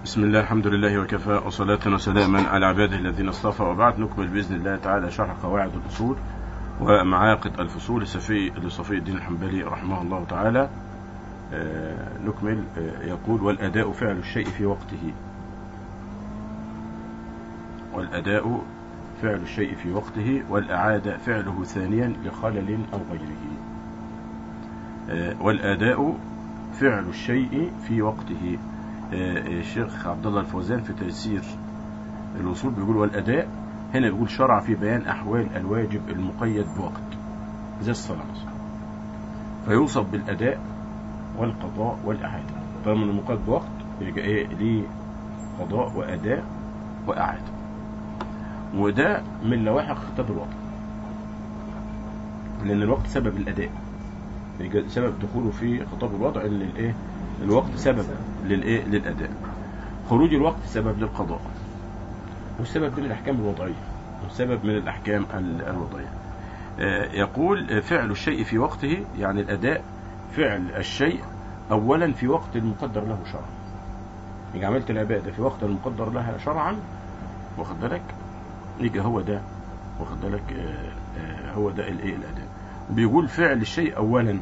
بسم الله الحمد لله وكفى وصلاة وسلاما على عباده الذين اصطفى وبعد نكمل بإذن الله تعالى شرح قواعد الأصول ومعاقد الفصول لصفي لصفي الدين الحنبلي رحمه الله تعالى آه، نكمل آه، يقول والأداء فعل الشيء في وقته والأداء فعل الشيء في وقته والأعادة فعله ثانيا لخلل أو غيره آه، والأداء فعل الشيء في وقته الشيخ عبد الله الفوزان في تيسير الوصول بيقول والأداء هنا بيقول شرع في بيان أحوال الواجب المقيد بوقت زي الصلاة مثلا فيوصف بالأداء والقضاء والإعادة طالما انه مقيد بوقت يبقى إيه ليه قضاء وأداء وإعادة وده من لوائح خطاب الوقت لأن الوقت سبب الأداء يبقى سبب دخوله في خطاب الوضع ان الايه الوقت سبب للايه للاداء خروج الوقت سبب للقضاء والسبب من الاحكام الوضعيه والسبب من الاحكام الوضعيه يقول فعل الشيء في وقته يعني الاداء فعل الشيء اولا في وقت المقدر له شرعا يجي عملت العباده في وقت المقدر لها شرعا واخد بالك يجي هو ده واخد بالك هو ده الايه الاداء بيقول فعل الشيء اولا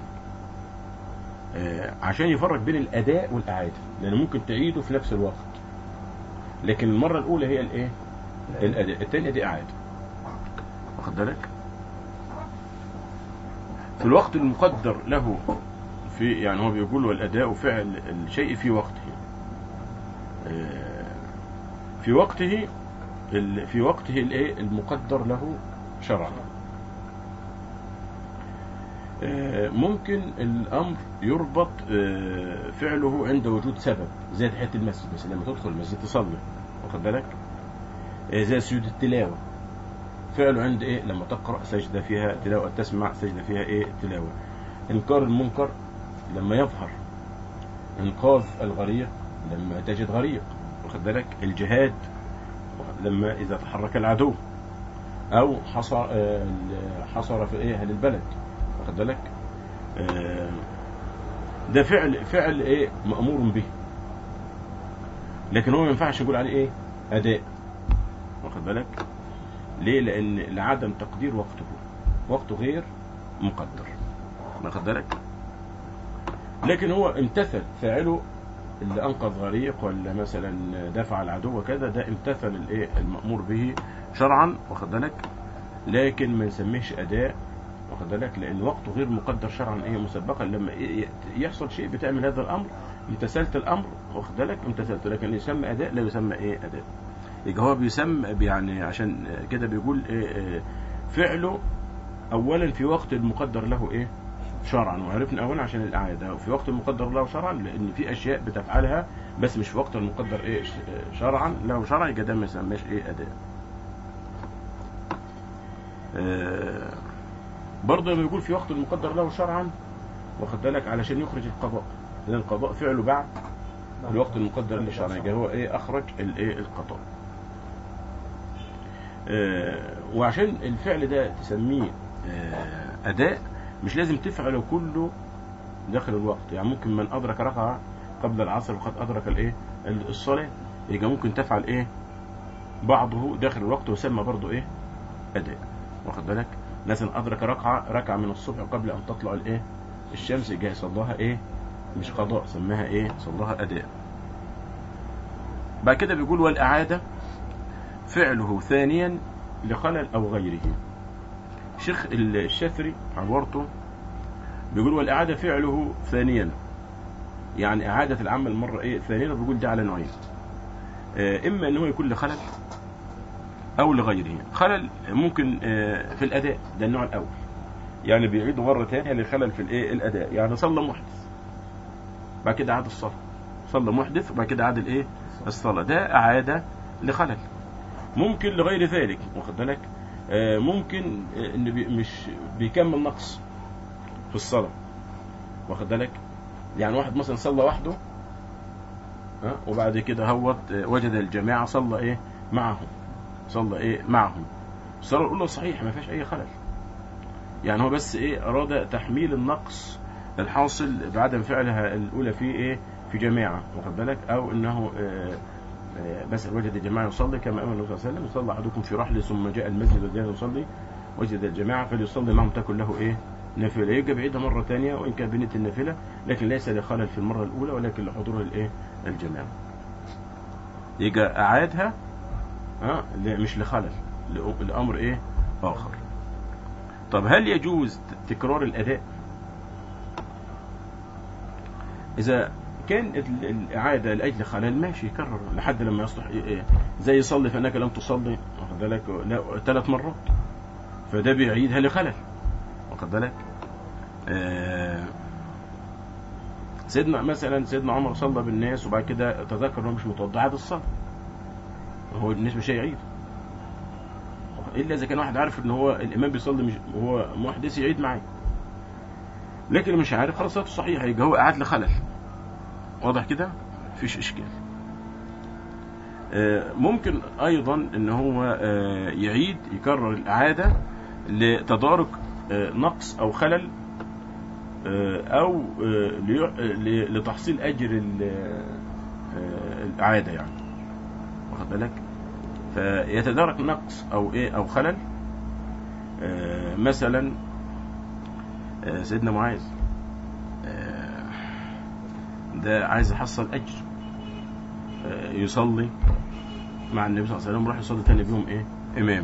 عشان يفرق بين الاداء والاعاده لان ممكن تعيده في نفس الوقت لكن المره الاولى هي الايه الاداء الثانيه دي اعاده واخد بالك في الوقت المقدر له في يعني هو بيقول والاداء فعل الشيء في وقته في وقته في وقته الايه المقدر له شرعا ممكن الامر يربط فعله عند وجود سبب زي تحيه المسجد مثلا لما تدخل المسجد تصلي واخد بالك زي سجود التلاوه فعله عند ايه لما تقرا سجده فيها تلاوه تسمع سجده فيها ايه تلاوه انكار المنكر لما يظهر انقاذ الغريق لما تجد غريق واخد بالك الجهاد لما اذا تحرك العدو او حصر حصر في ايه اهل البلد واخد بالك آه ده فعل فعل ايه مأمور به لكن هو ما ينفعش يقول عليه ايه اداء واخد بالك ليه لان لعدم تقدير وقته وقته غير مقدر واخد بالك لكن هو امتثل فاعله اللي انقذ غريق ولا مثلا دفع العدو وكذا ده امتثل الايه المأمور به شرعا واخد بالك لكن ما نسميهش اداء واخد بالك لان وقته غير مقدر شرعا ايه مسبقا لما يحصل شيء بتعمل هذا الامر امتثلت الامر واخد بالك امتثلت لكن يسمى اداء لا يسمى ايه اداء يبقى هو بيسمى يعني عشان كده بيقول إيه فعله اولا في وقت المقدر له ايه شرعا وعرفنا اولا عشان الاعاده وفي وقت المقدر له شرعا لان في اشياء بتفعلها بس مش في وقت المقدر ايه شرعا له شرعا يبقى ده ما يسماش ايه اداء آه برضه لما يقول في وقت المقدر له شرعا واخد بالك علشان يخرج القضاء لان القضاء فعله بعد الوقت المقدر له شرعا يبقى هو ايه اخرج الايه القضاء آه وعشان الفعل ده تسميه آه اداء مش لازم تفعله كله داخل الوقت يعني ممكن من ادرك ركعه قبل العصر وقد ادرك الايه الصلاه يبقى ممكن تفعل ايه بعضه داخل الوقت ويسمى برضه ايه اداء واخد بالك مثلا أدرك ركعة ركعة من الصبح قبل أن تطلع الإيه الشمس جاي صلاها إيه مش قضاء سماها إيه صلاها أداء بعد كده بيقول والإعادة فعله ثانيا لخلل أو غيره شيخ الشافري عبارته بيقول والإعادة فعله ثانيا يعني إعادة العمل مرة إيه ثانيا بيقول ده على نوعين إما إن هو يكون لخلل او لغيره خلل ممكن في الاداء ده النوع الاول يعني بيعيد مره ثانيه لخلل في الايه الاداء يعني صلى محدث بعد كده عاد الصلاه صلى محدث وبعد كده عاد الايه الصلاه ده اعاده لخلل ممكن لغير ذلك واخد بالك ممكن ان بي مش بيكمل نقص في الصلاه واخد بالك يعني واحد مثلا صلى وحده وبعد كده هوت وجد الجماعه صلى ايه معهم صلى ايه معهم الصلاة الأولى صحيح ما فيهاش أي خلل يعني هو بس ايه أراد تحميل النقص الحاصل بعدم فعلها الأولى في ايه في جماعة واخد بالك أو إنه آه، مثلا وجد جماعة يصلي كما أمر النبي صلى الله عليه وسلم يصلي أحدكم في رحله ثم جاء المسجد وجاء يصلي وجد الجماعة فليصلي معهم تكن له إيه نافلة يبقى بعيدها مرة ثانية وإن كان بنية النافلة لكن ليس لخلل في المرة الأولى ولكن لحضور الإيه الجماعة يبقى أعادها ها ل- مش لخلل لأ- لأمر إيه آخر طب هل يجوز تكرار الأداء إذا كان ال- الإعادة لأجل خلل ماشي يكرر لحد لما يصلح إيه إيه زي يصلي فإنك لم تصلي واخد بالك لا ثلاث مرات فده بيعيدها لخلل واخد بالك آه سيدنا مثلا سيدنا عمر صلى بالناس وبعد كده تذكر انه مش متوضع عاد الصلاه هو الناس مش هيعيد الا اذا كان واحد عارف ان هو الامام بيصلي مش وهو محدث يعيد معاه لكن اللي مش عارف خلاص صلاته صحيحه يبقى هو قاعد لخلل واضح كده مفيش اشكال آه، ممكن ايضا ان هو آه، يعيد يكرر الاعاده لتدارك آه، نقص او خلل آه، او آه، ليع- آه، ل- لتحصيل اجر ال- آه، الاعاده يعني واخد بالك فيتدارك نقص او ايه او خلل آه، مثلا آه، سيدنا معاذ آه، ده عايز يحصل اجر آه، يصلي مع النبي صلى الله عليه وسلم راح يصلي تاني بيهم ايه امام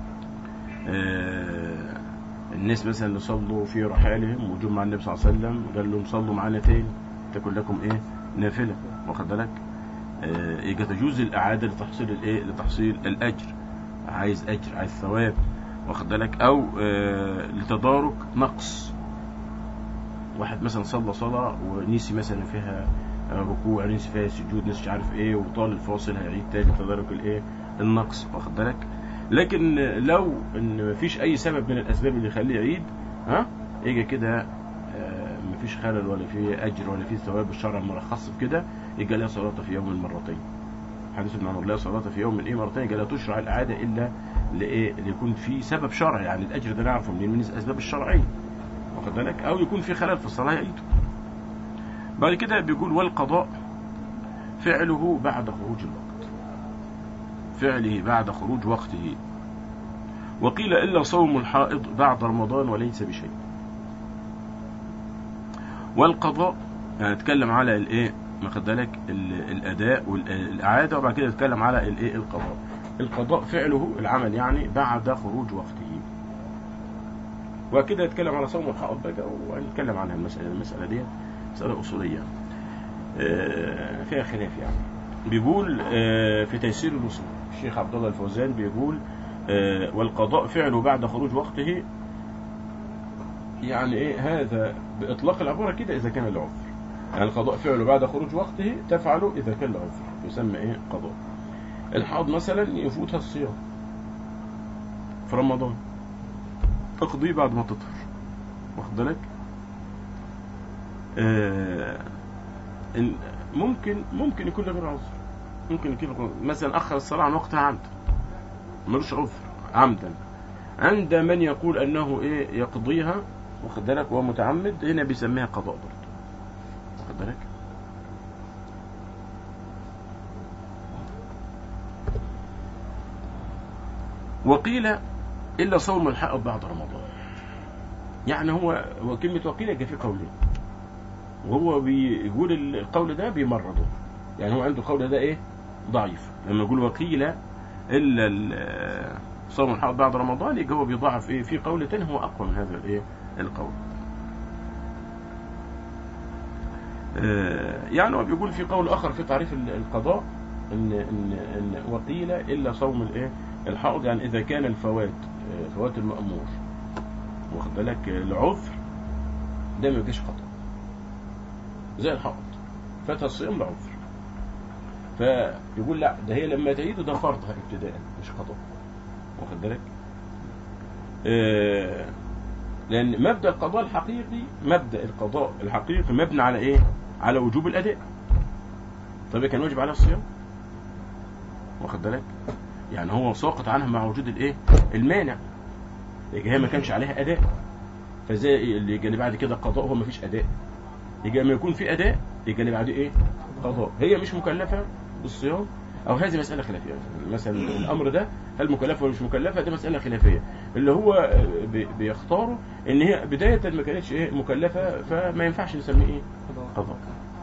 آه، الناس مثلا اللي صلوا في رحالهم وجم مع النبي صلى الله عليه وسلم قال لهم صلوا معانا تاني تكن لكم ايه نافله واخد بالك آه، يبقى تجوز الاعاده لتحصيل الايه لتحصيل الاجر عايز اجر عايز ثواب واخد بالك او آه، لتدارك نقص واحد مثلا صلى صلاه ونسي مثلا فيها آه، ركوع نسي فيها سجود نسي مش عارف ايه وطال الفاصل هيعيد تاني تدارك الايه النقص واخد بالك لكن لو ان مفيش اي سبب من الاسباب اللي يخليه يعيد ها يجي كده آه، مفيش خلل ولا في اجر ولا في ثواب الشرع مرخص في كده يبقى لا صلاه في يوم مرتين حديث ابن عمر لا صلاه في يوم ايه مرتين يبقى لا تشرع الاعاده الا لايه ليكون في سبب شرعي يعني الاجر ده نعرفه منين من الاسباب الشرعيه واخد بالك او يكون في خلل في الصلاه يعيده بعد كده بيقول والقضاء فعله بعد خروج الوقت فعله بعد خروج وقته وقيل إلا صوم الحائض بعد رمضان وليس بشيء والقضاء يعني نتكلم على الايه ما خد بالك ال- الاداء والاعاده وبعد كده نتكلم على الايه القضاء القضاء فعله العمل يعني بعد خروج وقته وكده نتكلم على صوم الحائض بقى ونتكلم عنها المساله المساله دي مساله اصوليه آه، فيها خلاف يعني بيقول آه، في تيسير الوصول الشيخ عبد الله الفوزان بيقول آه، والقضاء فعله بعد خروج وقته يعني ايه هذا باطلاق العباره كده اذا كان العذر يعني القضاء فعله بعد خروج وقته تفعله اذا كان العذر يسمى ايه قضاء الحاض مثلا يفوتها الصيام في رمضان اقضيه بعد ما تطهر واخد بالك آه إن ممكن ممكن يكون لغير عذر ممكن يكون لغير- مثلا اخر الصلاه عن وقتها عمدا ملوش عذر عمدا عند من يقول انه ايه يقضيها واخد بالك وهو متعمد هنا بيسميها قضاء برضه واخد بالك وقيل الا صوم الحائض بعد رمضان يعني هو هو كلمه وقيل يبقى في قولين وهو بيقول القول ده بيمرضه يعني هو عنده القول ده ايه ضعيف لما يقول وقيل الا ال- صوم الحائض بعد رمضان يبقى هو بيضاعف ايه في قول تاني هو اقوى من هذا الايه القول آه، يعني هو بيقول في قول اخر في تعريف ال- القضاء ان ان ان وقيل الا صوم الايه الحائض يعني اذا كان الفوات آه، فوات المامور واخد بالك آه، العذر ده ما يجيش قضاء زي الحائض فاتها الصيام لعذر فيقول لا ده هي لما تعيد ده فرضها ابتداء مش قضاء واخد بالك آه، لان مبدا القضاء الحقيقي مبدا القضاء الحقيقي مبني على ايه على وجوب الاداء طب كان واجب عليها الصيام واخد بالك يعني هو ساقط عنها مع وجود الايه المانع يبقى هي ما كانش عليها اداء فزي اللي يجي اللي بعد كده قضاء هو ما فيش اداء يجي لما يكون في اداء يجي اللي بعد ايه قضاء هي مش مكلفه بالصيام او هذه مساله خلافيه مثلا الامر ده هل مكلفه ولا مش مكلفه ده مساله خلافيه اللي هو بي- بيختاروا ان هي بدايه ما كانتش ايه مكلفه فما ينفعش نسميه ايه قضاء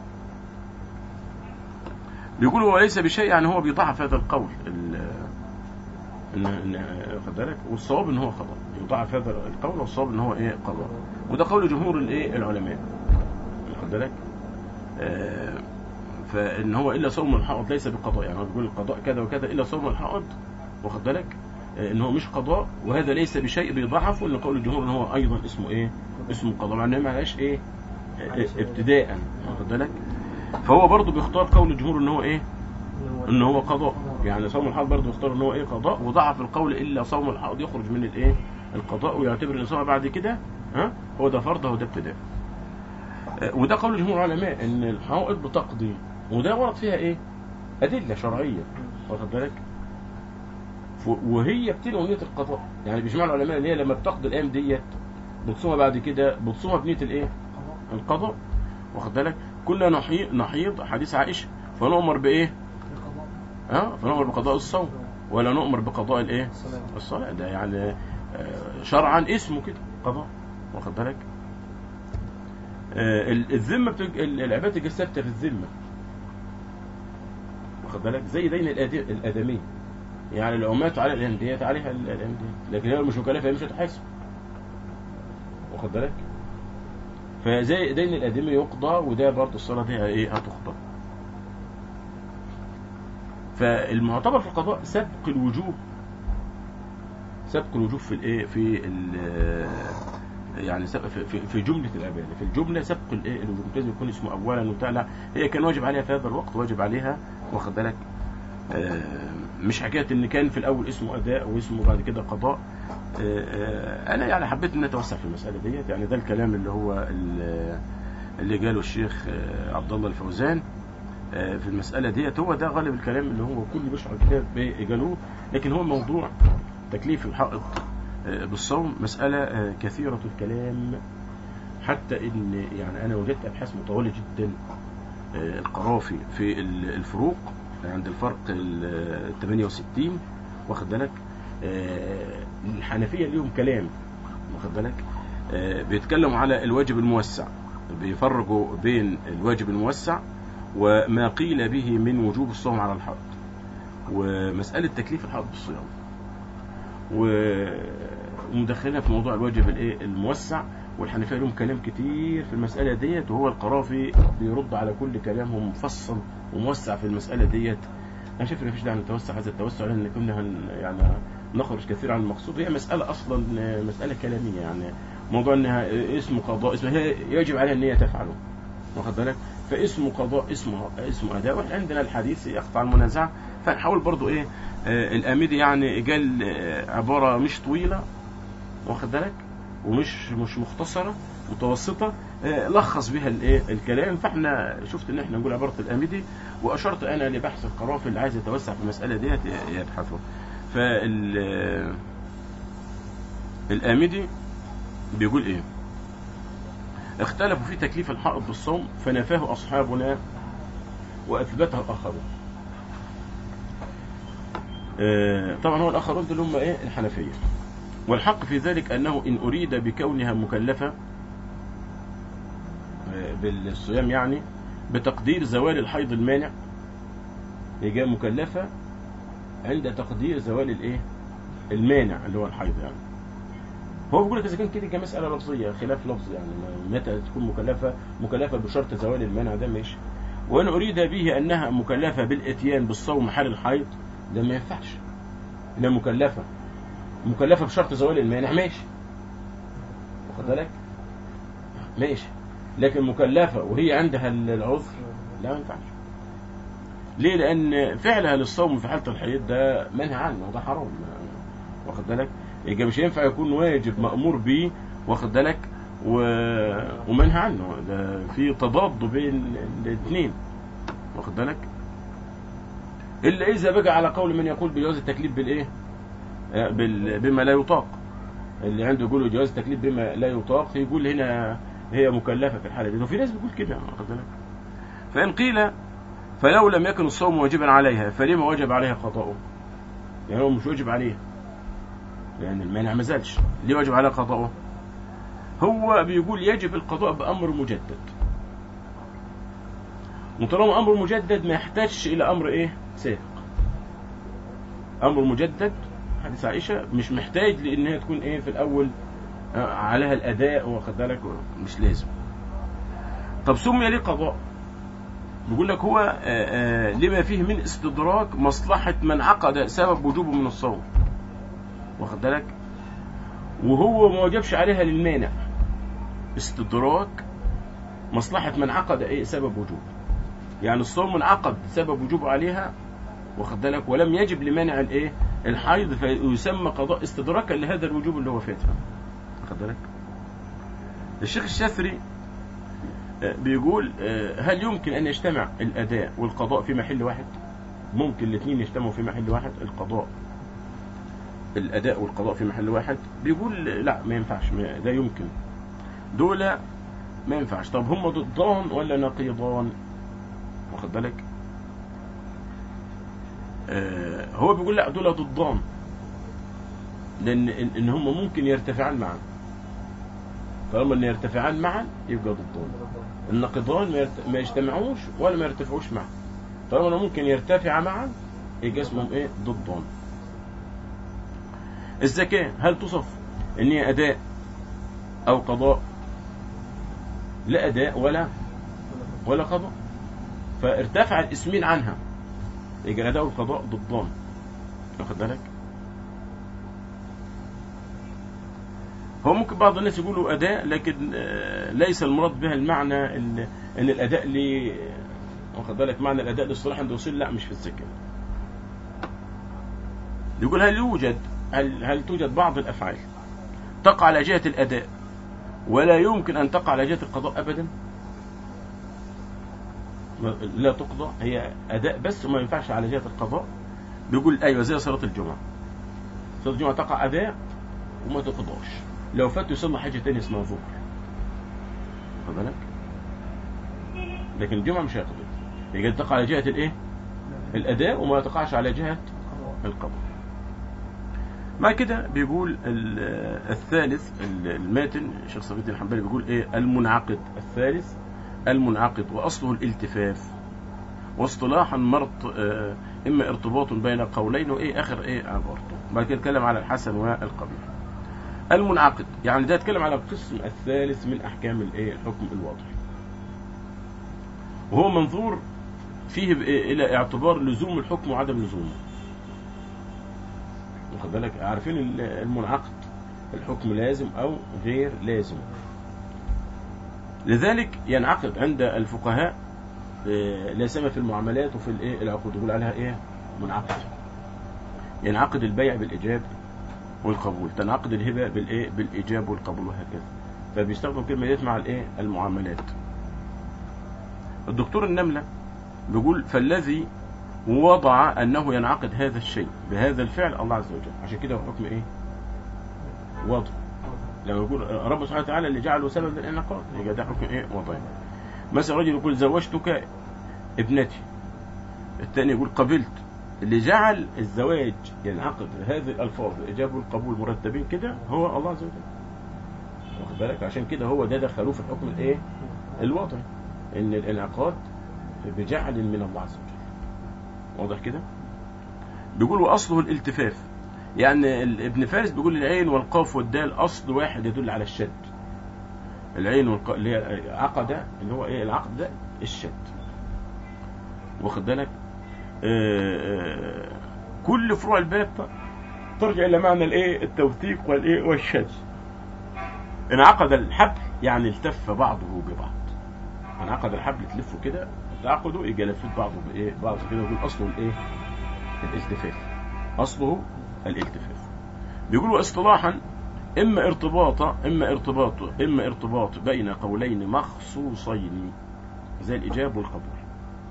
بيقول هو ليس بشيء يعني هو بيضعف هذا القول ال- ان ان واخد بالك والصواب ان هو قضاء يضعف هذا القول والصواب ان هو ايه قضاء وده قول جمهور الايه العلماء واخد بالك آه، فان هو الا صوم الحائض ليس بقضاء يعني هو بيقول القضاء كذا وكذا الا صوم الحائض واخد بالك آه، ان هو مش قضاء وهذا ليس بشيء بيضعفه ان قول الجمهور ان هو ايضا اسمه ايه اسمه قضاء مع انه ما لهاش ايه آه، ابتداء واخد بالك فهو برضه بيختار قول الجمهور ان هو ايه ان هو قضاء يعني صوم الحائض برضه يختار ان هو ايه قضاء وضعف القول الا صوم الحائض يخرج من الايه القضاء ويعتبر ان صوم بعد كده ها هو ده فرض هو ده ابتداء آه، وده قول جمهور العلماء ان الحائض بتقضي وده ورد فيها ايه ادله شرعيه واخد بالك ف- وهي بتنوي نيه القضاء يعني بيجمع العلماء ان هي لما بتقضي الايام ديت بتصومها بعد كده بتصومها بنيه الايه القضاء واخد بالك كنا نحيض نحيض حديث عائشه فنؤمر بايه ها فنؤمر بقضاء الصوم ولا نؤمر بقضاء الايه الصلاه ده يعني آه، شرعا اسمه كده قضاء واخد بالك آه، ال- الذمه بتج... ال- العباده تبقى ثابته في الذمه واخد بالك زي دين الآد- الادمي يعني لو مات على الانديه عليها ال- الانديه لكن هي مش مكلفه هي مش هتحاسب واخد بالك فزي دين الادمي يقضى وده برضه الصلاه دي ايه هتقضى فالمعتبر في القضاء سبق الوجوب سبق الوجوب في الايه في ال- يعني سبق في, في, في جمله العباده في الجمله سبق الايه الوجوب لازم يكون اسمه اولا وبتاع لا هي كان واجب عليها في هذا الوقت واجب عليها واخد بالك آه، مش حكايه ان كان في الاول اسمه اداء واسمه بعد كده قضاء آه، آه، انا يعني حبيت ان اتوسع في المساله ديت يعني ده الكلام اللي هو ال- اللي قاله الشيخ آه، عبد الله الفوزان آه، في المسألة ديت هو ده غالب الكلام اللي هو كل بيشرح الكتاب قالوه لكن هو موضوع تكليف الحائط آه، بالصوم مسألة آه، كثيرة الكلام حتى ان يعني انا وجدت ابحاث مطولة جدا آه، القرافي في ال- الفروق عند الفرق ال 68 واخد بالك آه، الحنفية ليهم كلام واخد بالك آه، بيتكلموا على الواجب الموسع بيفرقوا بين الواجب الموسع وما قيل به من وجوب الصوم على الحائض ومسألة تكليف الحائض بالصيام و- ومدخلها في موضوع الواجب الايه الموسع والحنفية لهم كلام كتير في المسألة ديت وهو القرافي بيرد على كل كلامهم مفصل وموسع في المسألة ديت انا شايف ان مفيش داعي نتوسع هذا التوسع لان كنا هن يعني نخرج كثير عن المقصود هي مسألة اصلا مسألة كلامية يعني موضوع انها اسم قضاء اسم هي يجب عليها ان هي تفعله واخد بالك فاسمه قضاء اسمه اسمه اداء واحنا عندنا الحديث يقطع المنازعه فنحاول برضو ايه آه الاميدي يعني قال آه عباره مش طويله واخد بالك ومش مش مختصره متوسطه آه لخص بها الايه الكلام فاحنا شفت ان احنا نقول عباره الاميدي واشرت انا لبحث القرافي اللي عايز يتوسع في المساله ديت يبحثه فال آه، الاميدي بيقول ايه اختلفوا في تكليف الحائض بالصوم فنفاه أصحابنا وأثبته الآخرون آه، طبعا هو الآخرون دول هم إيه الحنفية والحق في ذلك أنه إن أريد بكونها مكلفة آه، بالصيام يعني بتقدير زوال الحيض المانع هي مكلفة عند تقدير زوال الإيه المانع اللي هو الحيض يعني هو بيقول لك اذا كان كده كمساله لفظيه خلاف لفظي يعني متى تكون مكلفه مكلفه بشرط زوال المانع ده ماشي وان اريد به انها مكلفه بالاتيان بالصوم حال الحيض ده ما ينفعش انها مكلفه مكلفه بشرط زوال المانع ماشي واخد بالك ماشي لكن مكلفه وهي عندها العذر لا ما ينفعش ليه لان فعلها للصوم في حاله الحيض ده منهى عنه ده حرام واخد بالك يبقى مش هينفع يكون واجب مأمور به واخد بالك و... ومنهى عنه ده في تضاد بين الاثنين واخد بالك الا اذا بقى على قول من يقول بجواز التكليف بالايه آه، بال... بما لا يطاق اللي عنده يقول جواز التكليف بما لا يطاق يقول هنا هي مكلفه في الحاله دي وفي ناس بيقول كده واخد بالك فان قيل فلو لم يكن الصوم واجبا عليها فلما وجب عليها قضاؤه يعني هو مش واجب عليها لأن المانع ما زالش ليه واجب عليها قضاؤه هو بيقول يجب القضاء بأمر مجدد وطالما أمر مجدد ما يحتاجش إلى أمر إيه سابق أمر مجدد حديث عائشة مش محتاج لأنها تكون إيه في الأول آه، عليها الأداء واخد بالك مش لازم طب سمي ليه قضاء بيقول لك هو آه، آه، لما فيه من استدراك مصلحة من عقد سبب وجوبه من الصوم واخد بالك وهو ما وجبش عليها للمانع استدراك مصلحة من عقد ايه سبب وجوب يعني الصوم انعقد سبب وجوبه عليها واخد بالك ولم يجب لمانع الايه الحيض فيسمى قضاء استدراكا لهذا الوجوب اللي هو فاتها واخد بالك الشيخ الشافعي آه، بيقول آه، هل يمكن ان يجتمع الاداء والقضاء في محل واحد ممكن الاثنين يجتمعوا في محل واحد القضاء الاداء والقضاء في محل واحد بيقول لا ما ينفعش ما- لا يمكن دول ما ينفعش طب هم ضدان ولا نقيضان واخد بالك آه هو بيقول لا دول ضدان لان ان إن هم ممكن يرتفعان معا طالما ان يرتفعان معا يبقى ضدان النقيضان ما, يرت... ما يجتمعوش ولا ما يرتفعوش معا طالما انه ممكن يرتفع معا يبقى اسمهم ايه ضدان الزكاة هل تصف ان هي اداء او قضاء لا اداء ولا ولا قضاء فارتفع الاسمين عنها يبقى الاداء والقضاء ضدان واخد بالك هو ممكن بعض الناس يقولوا اداء لكن آه، ليس المراد بها المعنى ان ان الاداء لي واخد بالك معنى الاداء للصلاح عند الوصول لا مش في الزكاه يقول هل يوجد هل, هل توجد بعض الافعال تقع على جهه الاداء ولا يمكن ان تقع على جهه القضاء ابدا ما- لا تقضى هي اداء بس وما ينفعش على جهه القضاء بيقول ايوه زي صلاه الجمعه صلاه الجمعه تقع اداء وما تقضاش لو فات يصلي حاجه تانية اسمها ظهر واخد بالك لكن الجمعه مش هيقضي يبقى تقع على جهه الايه الاداء وما تقعش على جهه القضاء ما كده بيقول ال- الثالث ال- الماتن الشيخ صفي الدين الحنبلي بيقول ايه المنعقد الثالث المنعقد واصله الالتفاف واصطلاحا مرط آه، اما ارتباط بين قولين وايه اخر ايه عبارته بعد كده اتكلم على الحسن والقبيح المنعقد يعني ده اتكلم على القسم الثالث من احكام الايه الحكم الواضح وهو منظور فيه بإيه؟ الى اعتبار لزوم الحكم وعدم لزومه واخد بالك عارفين ال- المنعقد الحكم لازم او غير لازم لذلك ينعقد عند الفقهاء آه، لا سيما في المعاملات وفي الايه العقود يقول عليها ايه منعقد ينعقد البيع بالايجاب والقبول تنعقد الهبه بالايه بالايجاب والقبول وهكذا فبيستخدم كلمه ديت مع الايه المعاملات الدكتور النمله بيقول فالذي وضع انه ينعقد هذا الشيء بهذا الفعل الله عز وجل عشان كده هو حكم ايه وضع لما يقول رب سبحانه وتعالى اللي جعله سبب للانعقاد يبقى ده حكم ايه وضعي مثلا رجل يقول زوجتك ابنتي الثاني يقول قبلت اللي جعل الزواج ينعقد هذه الالفاظ الاجابه والقبول مرتبين كده هو الله عز وجل واخد بالك عشان كده هو ده دخلوه في الحكم الايه الوضعي ان الانعقاد بجعل من الله عز وجل واضح كده بيقول واصله الالتفاف يعني ال- ابن فارس بيقول العين والقاف والدال اصل واحد يدل على الشد العين والق... اللي هي عقد اللي هو ايه العقد ده الشد واخد بالك آه، آه، كل فروع الباب ت- ترجع الى معنى الايه التوثيق والايه والشد انعقد الحبل يعني التف بعضه ببعض انعقد الحبل تلفه كده تعقده يجي لفت بعضه بايه بعضه كده يقول اصله الايه الالتفاف اصله الالتفاف بيقولوا اصطلاحا اما ارتباط اما ارتباط اما ارتباط بين قولين مخصوصين زي الاجاب والقبول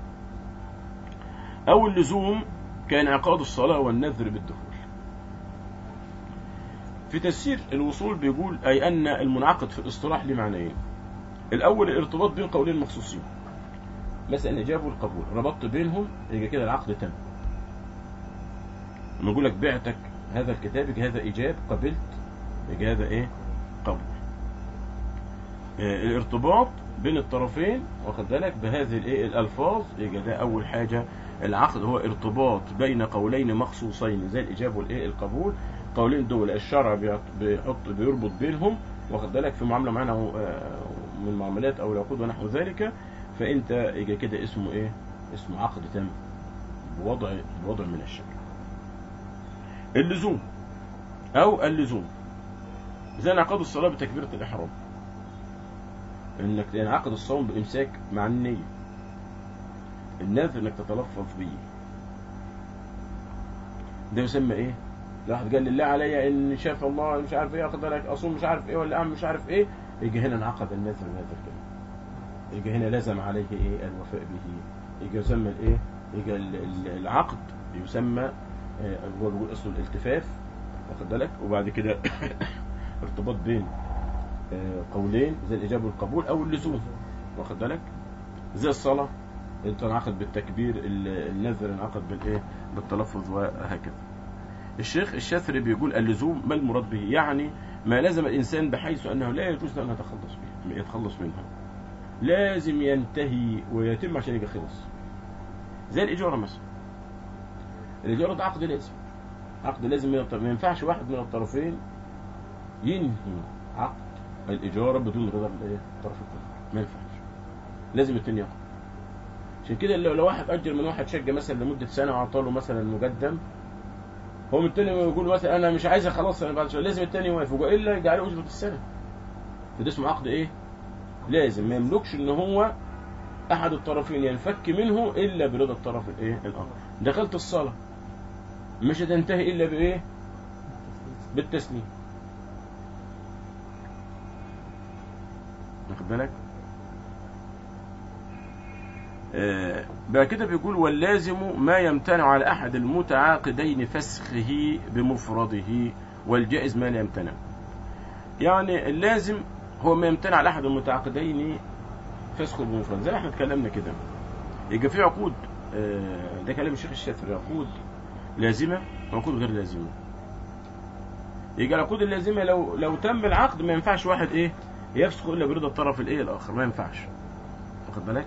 او اللزوم كانعقاد الصلاه والنذر بالدخول في تفسير الوصول بيقول اي ان المنعقد في الاصطلاح لمعنيين الاول الارتباط بين قولين مخصوصين مثلا الاجابه والقبول ربطت بينهم يبقى كده العقد تم لما يقول لك بعتك هذا الكتاب يبقى هذا ايجاب قبلت يبقى هذا ايه قبول آه، الارتباط بين الطرفين واخد بالك بهذه الايه الالفاظ يبقى ده اول حاجه العقد هو ارتباط بين قولين مخصوصين زي الاجاب والايه القبول قولين دول الشرع بيعط- بيحط بيربط بينهم واخد بالك في معامله معانا آه، من المعاملات او العقود ونحو ذلك فانت يبقى كده اسمه ايه اسمه عقد تم بوضع بوضع من الشرع اللزوم او اللزوم زي انعقاد الصلاه بتكبيره الاحرام انك تنعقد الصوم بامساك مع النيه النذر انك تتلفظ به ده يسمى ايه ده واحد قال لله عليا ان شاف الله مش عارف ايه اخد بالك اصوم مش عارف ايه ولا اعمل مش عارف ايه يجي هنا انعقد النذر بهذا الكلام يجي هنا لزم عليه ايه الوفاء به يجي يسمى الايه يجي ال- ال- العقد يسمى آه، هو بيقول اصله الالتفاف واخد بالك وبعد كده ارتباط بين آه، قولين زي الاجابه والقبول او اللزوم واخد بالك زي الصلاه انت انعقد بالتكبير ال- النذر انعقد بالايه بالتلفظ وهكذا الشيخ الشاثري بيقول اللزوم ما المراد به يعني ما لزم الانسان بحيث انه لا يجوز له ان يتخلص به يتخلص منه لازم ينتهي ويتم عشان يبقى خلص زي الاجاره مثلا الاجاره ده عقد لازم عقد لازم من الطرف- ما ينفعش واحد من الطرفين ينهي عقد الاجاره بدون رضا الايه الطرف الثاني ما ينفعش لازم التاني يقع عشان كده لو لو واحد اجر من واحد شقه مثلا لمده سنه وعطاله مثلا مقدم هو من التاني يقول مثلا انا مش عايز خلاص انا بعد شويه لازم التاني يوافق والا يجي عليه اجره السنه فده اسمه عقد ايه؟ لازم ما يملكش ان هو احد الطرفين ينفك منه الا برضا الطرف الايه؟ الاخر دخلت الصلاه مش هتنتهي الا بايه؟ بالتسليم واخد بالك؟ آه، بعد كده بيقول واللازم ما يمتنع على أحد المتعاقدين فسخه بمفرده والجائز ما لا يمتنع يعني اللازم هو ما يمتنع على أحد المتعاقدين فسخه بمفرده زي ما احنا اتكلمنا كده يبقى في عقود آه، ده كلام الشيخ الشافعي عقود لازمة وعقود غير لازمة يبقى العقود اللازمة لو لو تم العقد ما ينفعش واحد ايه يفسخ الا برضا الطرف الايه الاخر ما ينفعش واخد بالك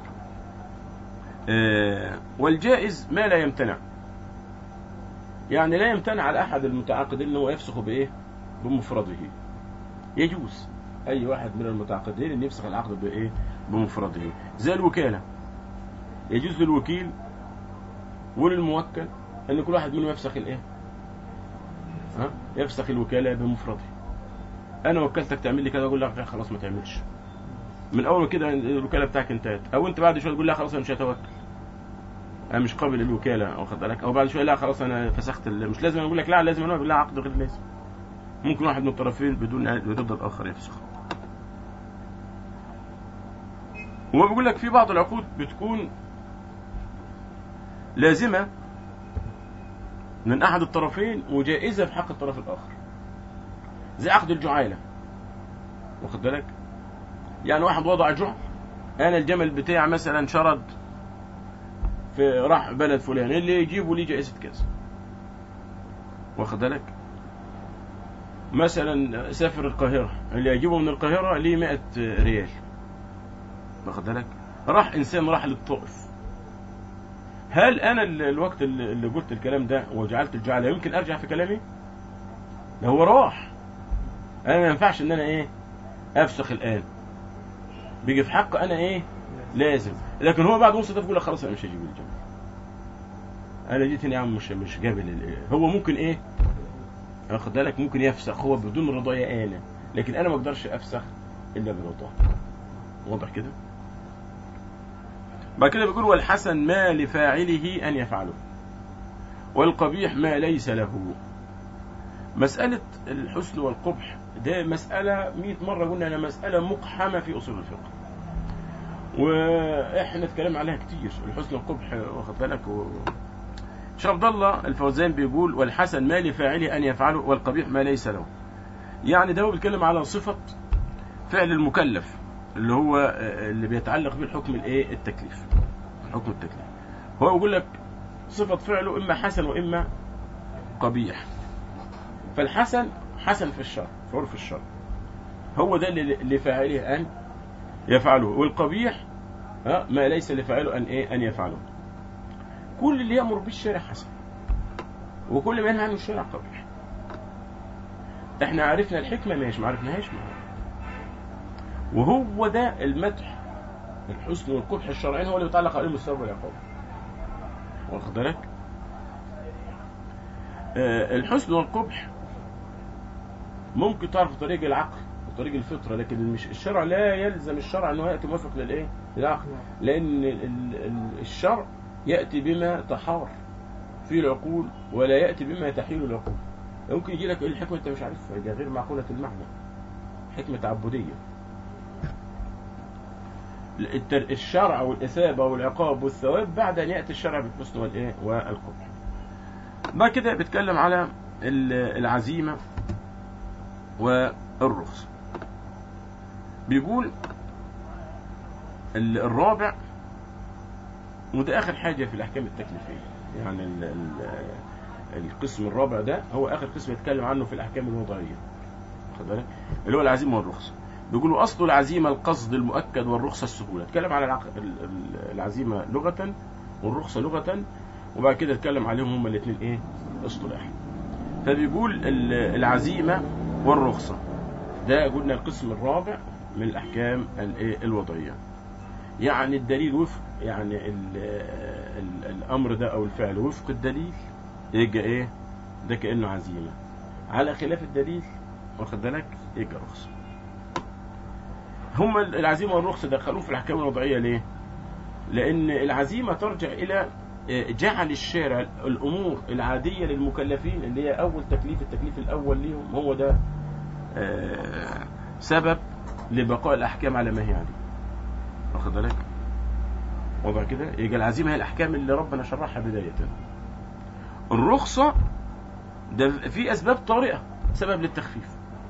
آه، والجائز ما لا يمتنع يعني لا يمتنع على احد المتعاقدين ان هو يفسخ بايه بمفرده يجوز اي واحد من المتعاقدين ان يفسخ العقد بايه بمفرده زي الوكاله يجوز للوكيل وللموكل ان كل واحد منهم يفسخ الايه ها يفسخ الوكاله بمفرده انا وكلتك تعمل لي كذا اقول لك لا خلاص ما تعملش من اول ما كده الوكاله بتاعك انتهت او انت بعد شويه تقول لا خلاص انا مش هتوكل انا مش قابل الوكاله واخد بالك او بعد شويه لا خلاص انا فسخت ال- مش لازم اقول لك لا لازم انا اقول لا عقد غير لازم ممكن واحد من الطرفين بدون رضا الاخر يفسخ هو بيقول لك في بعض العقود بتكون لازمه من احد الطرفين وجائزه في حق الطرف الاخر زي عقد الجعاله واخد بالك يعني واحد وضع جعل انا الجمل بتاعي مثلا شرد في راح بلد فلان اللي يجيبوا لي جائزه كذا واخد بالك مثلا سافر القاهره اللي يجيبه من القاهره ليه 100 ريال واخد بالك راح انسان راح للطائف هل انا ال- الوقت اللي اللي قلت الكلام ده وجعلت الجعل يمكن ارجع في كلامي ده هو راح انا ما ينفعش ان انا ايه افسخ الان بيجي في حق انا ايه لازم لكن هو بعد نص ده بيقول لك خلاص انا مش هجيب الجمل انا جيت هنا يا عم مش مش جابل ال- هو ممكن ايه واخد بالك ممكن يفسخ هو بدون رضايا انا لكن انا ما اقدرش افسخ الا برضاه واضح كده بعد كده بيقول والحسن ما لفاعله ان يفعله والقبيح ما ليس له مسألة الحسن والقبح ده مسألة 100 مرة قلنا أنا مسألة مقحمة في أصول الفقه وإحنا اتكلم عليها كتير الحسن والقبح واخد بالك و... شيخ عبد الله الفوزان بيقول والحسن ما لفاعله أن يفعله والقبيح ما ليس له يعني ده هو بيتكلم على صفة فعل المكلف اللي هو اللي بيتعلق به الحكم الايه التكليف حكم التكليف هو يقول لك صفة فعله إما حسن وإما قبيح فالحسن حسن في الشر في عرف الشر هو ده اللي لفاعله أن يفعله والقبيح ها ما ليس لفاعله أن إيه أن يفعله كل اللي يأمر بالشارع حسن وكل ما ينهى عنه الشارع قبيح احنا عرفنا الحكمة ماشي ما عرفناهاش ما وهو ده المدح الحسن والقبح الشرعين هو اللي يتعلق عليهم الثواب والعقاب واخد بالك آه الحسن والقبح ممكن تعرف طريق العقل وطريق الفطره لكن مش الشرع لا يلزم الشرع انه ياتي موافق للايه؟ للعقل لان ال- ال- الشرع ياتي بما تحار فيه العقول ولا ياتي بما تحيل العقول ممكن يجي لك الحكمه انت مش عارفها يبقى غير معقوله المعنى حكمه تعبديه التر- الشرع والاثابه والعقاب والثواب بعد ان ياتي الشرع بالحسن والايه والقبح بعد كده بيتكلم على ال- العزيمه والرخص بيقول ال- الرابع وده اخر حاجه في الاحكام التكليفيه يعني ال ال القسم الرابع ده هو اخر قسم يتكلم عنه في الاحكام الوضعيه واخد بالك اللي هو العزيمه والرخصه بيقولوا اصل العزيمه القصد المؤكد والرخصه السهوله اتكلم على العق... ال- ال- العزيمه لغه والرخصه لغه وبعد كده اتكلم عليهم هما الاثنين ايه اصطلاحا فبيقول ال- العزيمه والرخصه ده قلنا القسم الرابع من الاحكام الايه الوضعيه يعني الدليل وفق يعني ال ال الامر ده او الفعل وفق الدليل يبقى ايه ده كانه عزيمه على خلاف الدليل واخد بالك يبقى رخصه هم العزيمه والرخصه دخلوه في الاحكام الوضعيه ليه لان العزيمه ترجع الى جعل الشارع الامور العاديه للمكلفين اللي هي اول تكليف التكليف الاول ليهم هو ده آه، سبب لبقاء الاحكام على ما هي عليه واخد بالك وضع كده يبقى العزيمه هي الاحكام اللي ربنا شرحها بدايه الرخصه ده في اسباب طارئه سبب للتخفيف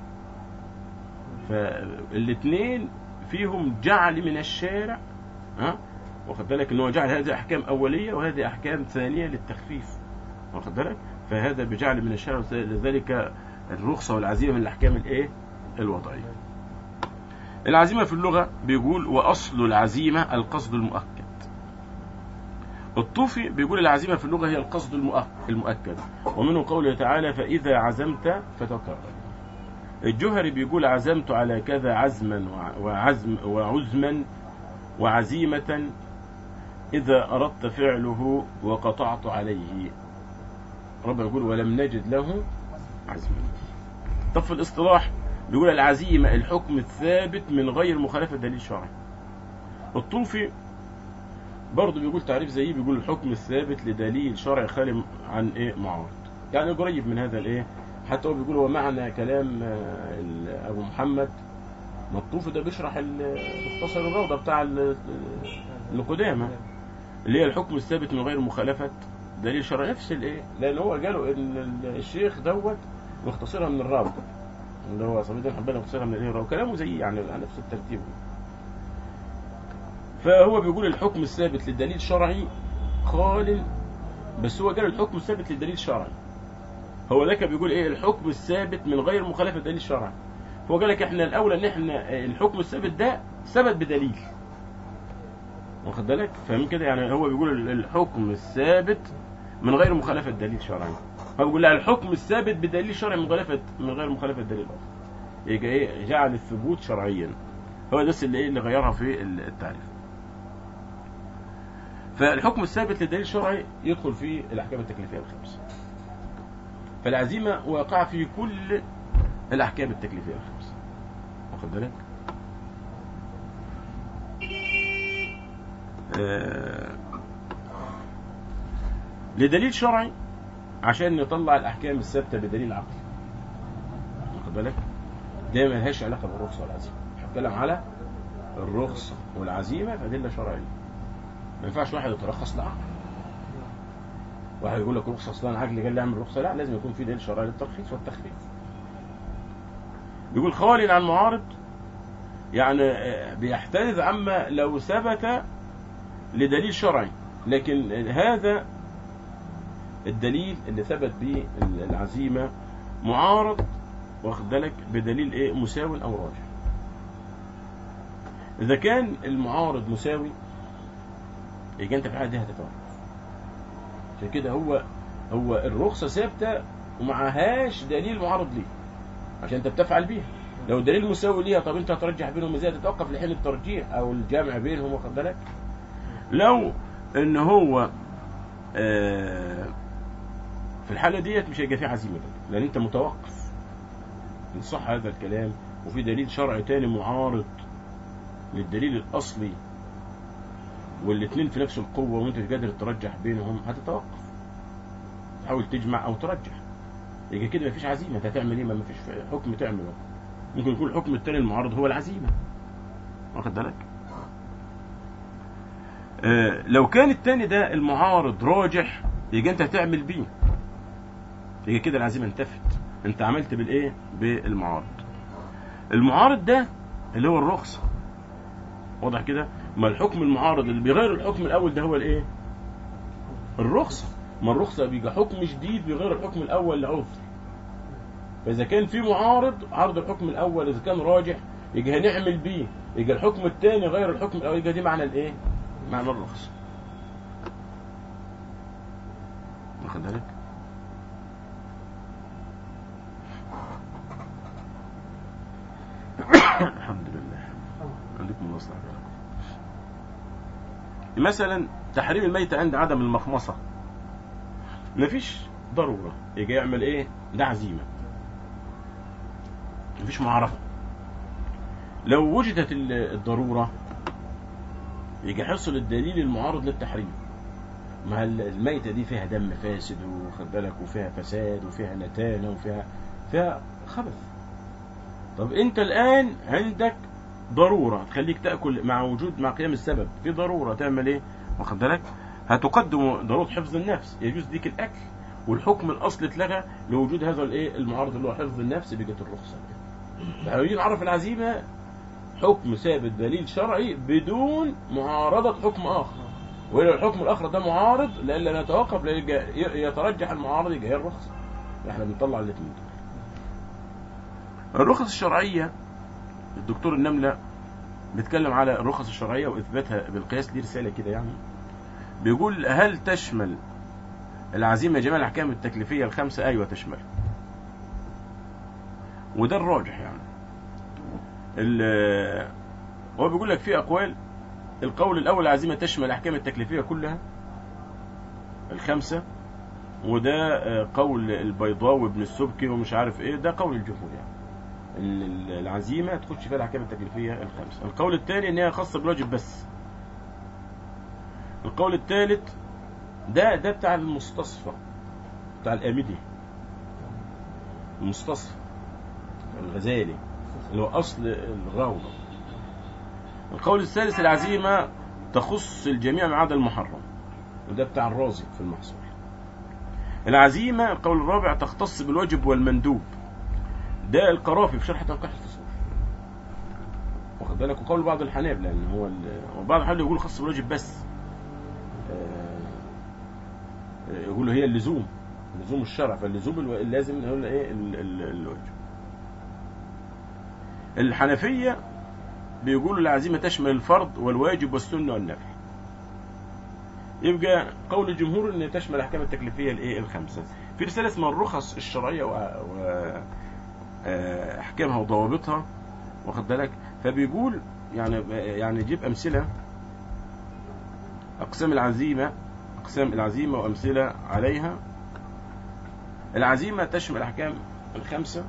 فالاثنين فيهم جعل من الشارع ها واخد بالك ان هو جعل هذه احكام اوليه وهذه احكام ثانيه للتخفيف واخد بالك فهذا بجعل من الشارع لذلك الرخصه والعزيمه من الاحكام الايه الوضعيه العزيمه في اللغه بيقول واصل العزيمه القصد المؤكد الطوفي بيقول العزيمه في اللغه هي القصد المؤك- المؤكد ومنه قوله تعالى فاذا عزمت فتوكل الجهري بيقول عزمت على كذا عزما وع- وعزم وعزما وعزيمة إذا أردت فعله وقطعت عليه رب يقول ولم نجد له عزما طب في الاصطلاح بيقول العزيمة الحكم الثابت من غير مخالفة دليل شرعي الطوفي برضه بيقول تعريف زيه بيقول الحكم الثابت لدليل شرعي خالي عن ايه معارض يعني قريب من هذا الايه حتى هو بيقول هو معنى كلام آه، ال- ابو محمد مطوف ده بيشرح ال- مختصر الروضه بتاع ال- القدامى اللي هي الحكم الثابت من غير مخالفه دليل شرعي نفس الايه لان هو قالوا ان ال- الشيخ دوت مختصرها من الراوي اللي هو صميد الحنبلي مختصرها من الراوي كلامه زي يعني على نفس الترتيب فهو بيقول الحكم الثابت للدليل شرعي خال بس هو قال الحكم الثابت للدليل شرعي هو ذاك بيقول ايه الحكم الثابت من غير مخالفه دليل شرعي هو قال لك احنا الاولى ان احنا الحكم الثابت ده ثبت بدليل واخد بالك فاهم كده يعني هو بيقول الحكم الثابت من غير مخالفه دليل شرعي هو بيقول لا الحكم الثابت بدليل شرعي من مخالفه من غير مخالفه دليل اخر يبقى ايه جعل الثبوت شرعيا هو ده اللي ايه اللي غيرها في التعريف فالحكم الثابت للدليل الشرعي يدخل في الاحكام التكليفيه الخمس فالعزيمه واقعه في كل الاحكام التكليفيه الخمس واخد بالك آه، لدليل شرعي عشان نطلع الاحكام الثابته بدليل عقلي واخد بالك ده ما لهاش علاقه بالرخصه والعزيمه هتكلم على الرخصه والعزيمه ادله شرعيه ما ينفعش واحد يترخص لعقل واحد يقول لك رخصه اصلا عقل قال لي اعمل رخصه لا لازم يكون في دليل شرعي للترخيص والتخفيف يقول خالي عن معارض يعني آه، بيحترز عما لو ثبت لدليل شرعي لكن هذا الدليل اللي ثبت به العزيمة معارض واخد بالك بدليل ايه مساوي او راجع اذا كان المعارض مساوي يبقى انت في الحاله دي هتتوقف عشان كده هو هو الرخصه ثابته ومعهاش دليل معارض ليه عشان انت بتفعل بيها لو الدليل مساوي ليها طب انت هترجح بينهم ازاي تتوقف لحين الترجيح او الجامع بينهم واخد بالك لو ان هو آه في الحاله ديت مش هيبقى في عزيمه بقى لان انت متوقف ان صح هذا الكلام وفي دليل شرعي تاني معارض للدليل الاصلي والاثنين في نفس القوه وانت مش قادر ترجح بينهم هتتوقف تحاول تجمع او ترجح يبقى كده مفيش عزيمه انت هتعمل ايه ما مفيش حكم تعمله ممكن يكون الحكم الثاني المعارض هو العزيمه واخد بالك آه لو كان الثاني ده المعارض راجح يبقى انت هتعمل بيه يبقى كده العزيمه انتفت انت عملت بالايه بالمعارض المعارض ده اللي هو الرخصه واضح كده ما الحكم المعارض اللي بيغير الحكم الاول ده هو الايه الرخصه ما الرخصه بيبقى حكم جديد بيغير الحكم الاول لعذر فاذا كان في معارض عرض الحكم الاول اذا كان راجح يبقى هنعمل بيه يبقى الحكم الثاني غير الحكم الاول يبقى دي معنى الايه معنى الرخصه واخد بالك الحمد لله عندكم الله يصلح بالكم مثلا تحريم الميت عند عدم المخمصة مفيش ضرورة يجي يعمل ايه ده عزيمة مفيش معرفة لو وجدت الضرورة يجي يحصل الدليل المعارض للتحريم ما الميتة دي فيها دم فاسد وخد بالك وفيها فساد وفيها نتانة وفيها فيها خبث طب انت الان عندك ضرورة تخليك تأكل مع وجود مع قيام السبب في ضرورة تعمل ايه واخد بالك هتقدم ضرورة حفظ النفس يجوز ليك الأكل والحكم الأصلي اتلغى لوجود هذا الايه المعارض اللي هو حفظ النفس بقت الرخصة لو يجي نعرف العزيمة حكم ثابت دليل شرعي بدون معارضة حكم آخر ولو الحكم الآخر ده معارض لألا نتوقف يترجح المعارض يجي هي الرخصة احنا بنطلع الاثنين الرخص الشرعية الدكتور النملة بيتكلم على الرخص الشرعية وإثباتها بالقياس دي رسالة كده يعني بيقول هل تشمل العزيمة جميع الأحكام التكليفية الخمسة أيوة تشمل وده الراجح يعني هو بيقول لك في أقوال القول الأول العزيمة تشمل الأحكام التكليفية كلها الخمسة وده قول البيضاوي وابن السبكي ومش عارف ايه ده قول الجمهور يعني العزيمة تخش فيها الأحكام التكليفية الخمسة القول الثاني ان هي خاصة بالواجب بس القول الثالث ده ده بتاع المستصفى بتاع الآمدي المستصفى الغزالي اللي هو أصل الغاوة القول الثالث العزيمة تخص الجميع ما عدا المحرم وده بتاع الرازي في المحصول العزيمة القول الرابع تختص بالواجب والمندوب ده القرافي في شرح تنقيح الفصول واخد بالك وقول بعض الحنابلة لان هو وبعض الحنابلة يقول خاص بالواجب بس يقولوا هي اللزوم لزوم الشرع فاللزوم اللازم هو ايه الواجب الحنفية بيقولوا العزيمة تشمل الفرض والواجب والسنة والنفل يبقى قول الجمهور ان تشمل الاحكام التكليفيه الايه الخمسه في رساله اسمها الرخص الشرعيه و... و... احكامها وضوابطها واخد بالك فبيقول يعني يعني يجيب امثله اقسام العزيمه اقسام العزيمه وامثله عليها العزيمه تشمل الاحكام الخمسه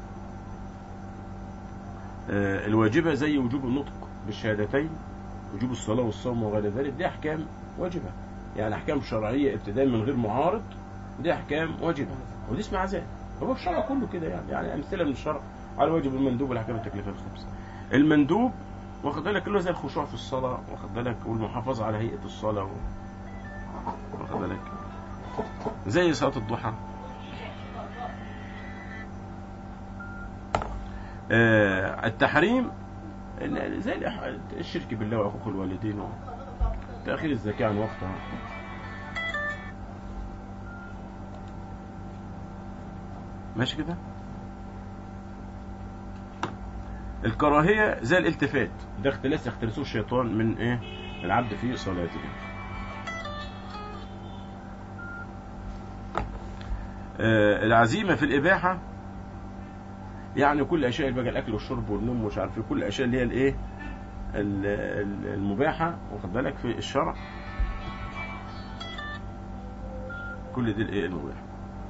الواجبه زي وجوب النطق بالشهادتين وجوب الصلاه والصوم وغير ذلك دي احكام واجبه يعني احكام شرعيه ابتداء من غير معارض دي احكام واجبه ودي اسمها عزاء هو الشرع كله كده يعني يعني امثله من الشرع على واجب المندوب والاحكام التكليفيه الخمسه المندوب واخد بالك اللي هو زي الخشوع في الصلاه واخد بالك والمحافظه على هيئه الصلاه واخد بالك زي صلاه الضحى آه التحريم زي الشرك بالله وحقوق الوالدين تأخير الزكاة عن وقتها ماشي كده الكراهية زي الالتفات ده اختلاس يختلسه الشيطان من ايه العبد في صلاته آه العزيمة في الإباحة يعني كل الأشياء اللي بقى الأكل والشرب والنوم ومش عارف ايه كل الأشياء اللي هي الإيه ال- ال- المباحة واخد بالك في الشرع كل دي الإيه المباحة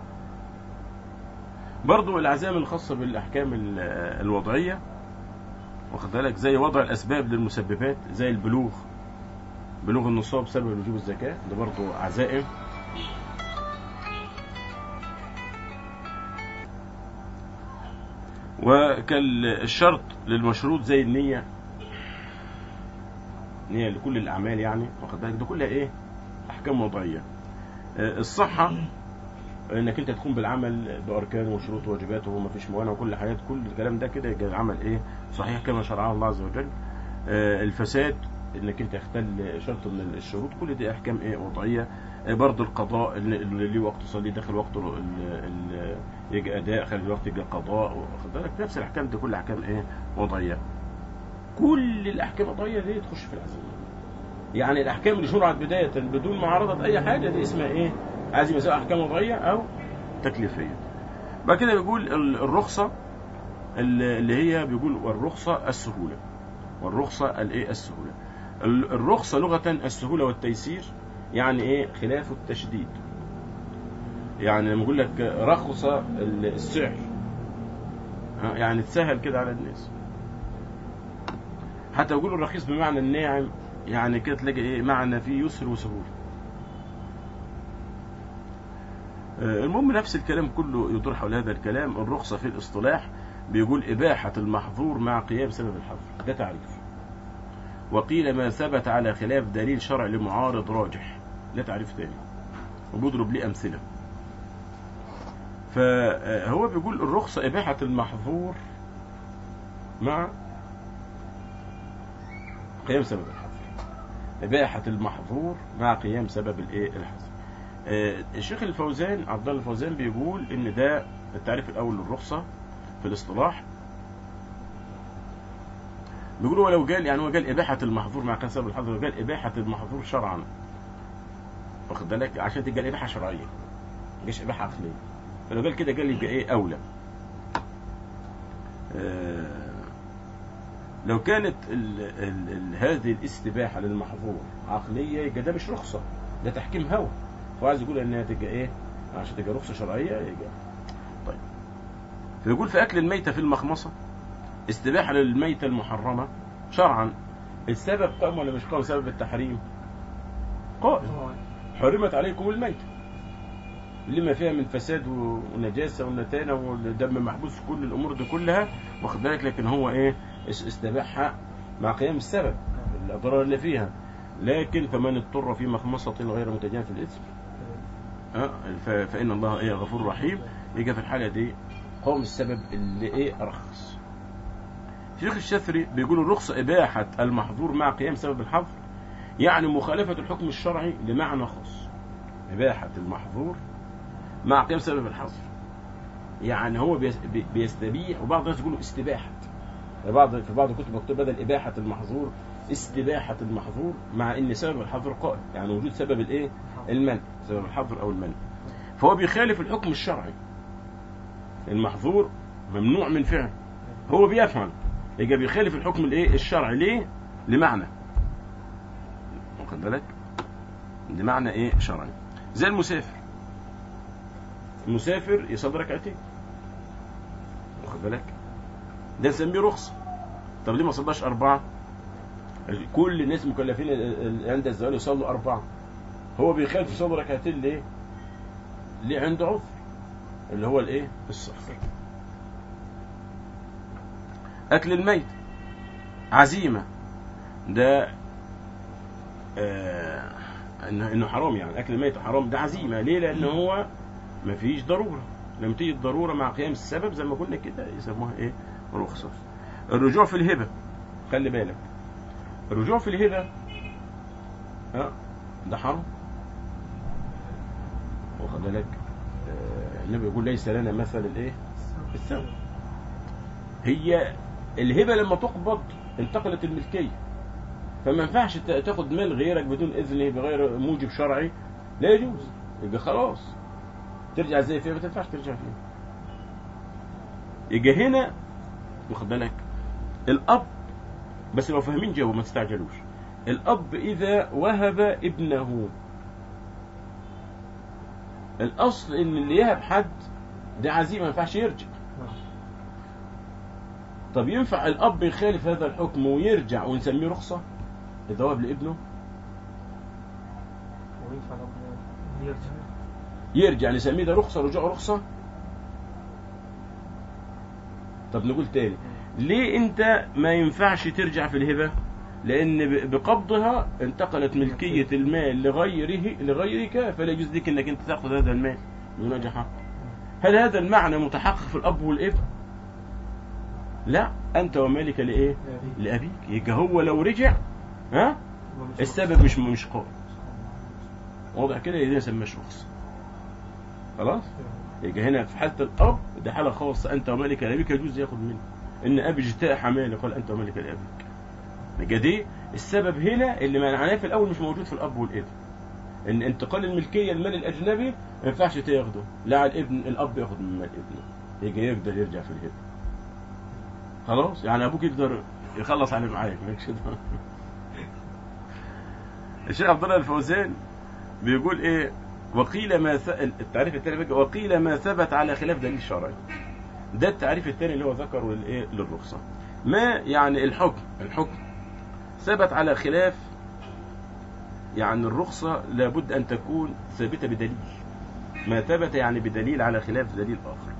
برضو العزائم الخاصة بالأحكام ال- الوضعية واخد بالك زي وضع الأسباب للمسببات زي البلوغ بلوغ النصاب سبب وجوب الزكاة ده برضو عزائم وكالشرط للمشروط زي النية نية لكل الأعمال يعني واخد بالك ده كلها إيه أحكام وضعية آه، الصحة انك انت تقوم بالعمل باركانه وشروطه وواجباته وما فيش موانع وكل حاجات كل الكلام ده كده يبقى العمل ايه صحيح كما شرعه الله عز وجل آه، الفساد انك انت يختل شرط من الشروط كل دي احكام ايه وضعيه آه، برضه القضاء اللي اللي ليه وقت صلي داخل وقته ال- ال- يجي اداء خارج الوقت يجي قضاء واخد بالك نفس الاحكام دي كل احكام ايه وضعيه كل الاحكام الوضعيه دي تخش في العزيمه يعني الاحكام اللي شرعت بدايه بدون معارضه اي حاجه دي اسمها ايه عزيمه سواء احكام وضعيه او تكليفيه بعد كده بيقول ال- الرخصه اللي اللي هي بيقول والرخصه السهوله والرخصه الايه السهوله ال- الرخصه لغه السهوله والتيسير يعني ايه خلاف التشديد يعني لما يقول لك رخص ال- السعر ها، يعني تسهل كده على الناس حتى يقولوا الرخيص بمعنى الناعم يعني كده تلاقي ايه معنى فيه يسر وسهوله آه، المهم نفس الكلام كله يدور حول هذا الكلام الرخصة في الاصطلاح بيقول إباحة المحظور مع قيام سبب الحظر ده تعريف وقيل ما ثبت على خلاف دليل شرع لمعارض راجح ده تعريف تاني وبيضرب ليه أمثلة فهو بيقول الرخصة إباحة المحظور مع قيام سبب الحظر إباحة المحظور مع قيام سبب الإيه الحظر آه، الشيخ الفوزان عبد الله الفوزان بيقول ان ده التعريف الاول للرخصه في الاصطلاح بيقول ولو قال يعني هو قال اباحه المحظور مع كسب الحظر قال اباحه المحظور شرعا واخد بالك عشان تبقى الاباحه شرعيه مش اباحه عقليه فلو قال كده قال يبقى ايه اولى آه، لو كانت ال ال ال هذه الاستباحه للمحظور عقليه يبقى ده مش رخصه ده تحكيم هوى هو عايز يقول انها تبقى ايه عشان تبقى رخصه شرعيه يبقى طيب فيقول في اكل الميته في المخمصه استباحه للميته المحرمه شرعا السبب قام ولا مش قام سبب التحريم قائم حرمت عليكم الميته لما فيها من فساد ونجاسه ونتانه والدم محبوس كل الامور دي كلها واخد بالك لكن هو ايه اس- استباحها مع قيام السبب الاضرار اللي فيها لكن فمن اضطر في مخمصه غير متجانف الاثم آه، ف- فإن الله إيه غفور رحيم يجي في الحالة دي قوم السبب اللي إيه أرخص شيخ الشثري بيقول الرخصة إباحة المحظور مع قيام سبب الحظر يعني مخالفة الحكم الشرعي لمعنى خاص إباحة المحظور مع قيام سبب الحظر يعني هو بيس- بي- بيستبيح وبعض الناس يقولوا استباحة في بعض في بعض الكتب مكتوب بدل إباحة المحظور استباحة المحظور مع إن سبب الحظر قائم يعني وجود سبب الإيه المنع سبب الحظر أو المنع فهو بيخالف الحكم الشرعي المحظور ممنوع من فعل هو بيفعل يبقى بيخالف الحكم الايه الشرعي ليه لمعنى واخد بالك لمعنى ايه شرعي زي المسافر المسافر يصلي ركعتين واخد بالك ده نسميه رخصه طب ليه ما صلاش اربعه كل الناس مكلفين ال- ال- عند الزوال يصلوا اربعه هو بيخالف يصلي ركعتين ليه ليه عنده عذر اللي هو الايه السفر اكل الميت عزيمه ده آه انه انه حرام يعني اكل الميت حرام ده عزيمه ليه لان هو ما فيش ضروره لما تيجي الضروره مع قيام السبب زي ما قلنا كده يسموها ايه رخصه الرجوع في الهبه خلي بالك الرجوع في الهبه ها ده حرام واخد بالك آه، النبي يقول ليس لنا مثل الايه السوء هي الهبه لما تقبض انتقلت الملكيه فما ينفعش ت- تاخد مال غيرك بدون اذنه بغير موجب شرعي لا يجوز يبقى خلاص ترجع زي فيها ما تنفعش ترجع فيها يجي هنا واخد بالك الاب بس لو فاهمين جو ما تستعجلوش الاب اذا وهب ابنه الاصل ان اللي يهب حد ده عزيمه ما ينفعش يرجع طب ينفع الاب يخالف هذا الحكم ويرجع ونسميه رخصه اذا وهب لابنه وينفع الأب يرجع يرجع نسميه ده رخصه رجوع رخصه طب نقول تاني ليه انت ما ينفعش ترجع في الهبه لان ب- بقبضها انتقلت ملكيه المال لغيره لغيرك فلا يجوز لك انك انت تاخذ هذا المال من وجه حق هل هذا المعنى متحقق في الاب والابن لا انت ومالك لايه لابيك يبقى هو لو رجع ها السبب مش مش قوي واضح كده يبقى ده سماش رخصه خلاص يبقى هنا في حاله الاب ده حاله خاصه انت ومالك لابيك يجوز ياخد منه ان ابي اجتاح مالك قال انت ومالك لابيك يبقى دي السبب هنا اللي منعناه في الاول مش موجود في الاب والابن ان انتقال الملكيه المال الاجنبي ما ينفعش تاخده لا على الابن الاب ياخد من مال ابنه يجي يقدر يرجع في الهبه خلاص يعني ابوك يقدر يخلص على اللي معاك مالكش دعوة. الشيخ عبد الله الفوزان بيقول ايه وقيل ما ث... التعريف الثاني بقى وقيل ما ثبت على خلاف دليل شرعي ده التعريف الثاني اللي هو ذكره للايه للرخصه ما يعني الحكم الحكم ثبت على خلاف يعني الرخصه لابد ان تكون ثابته بدليل ما ثبت يعني بدليل على خلاف دليل اخر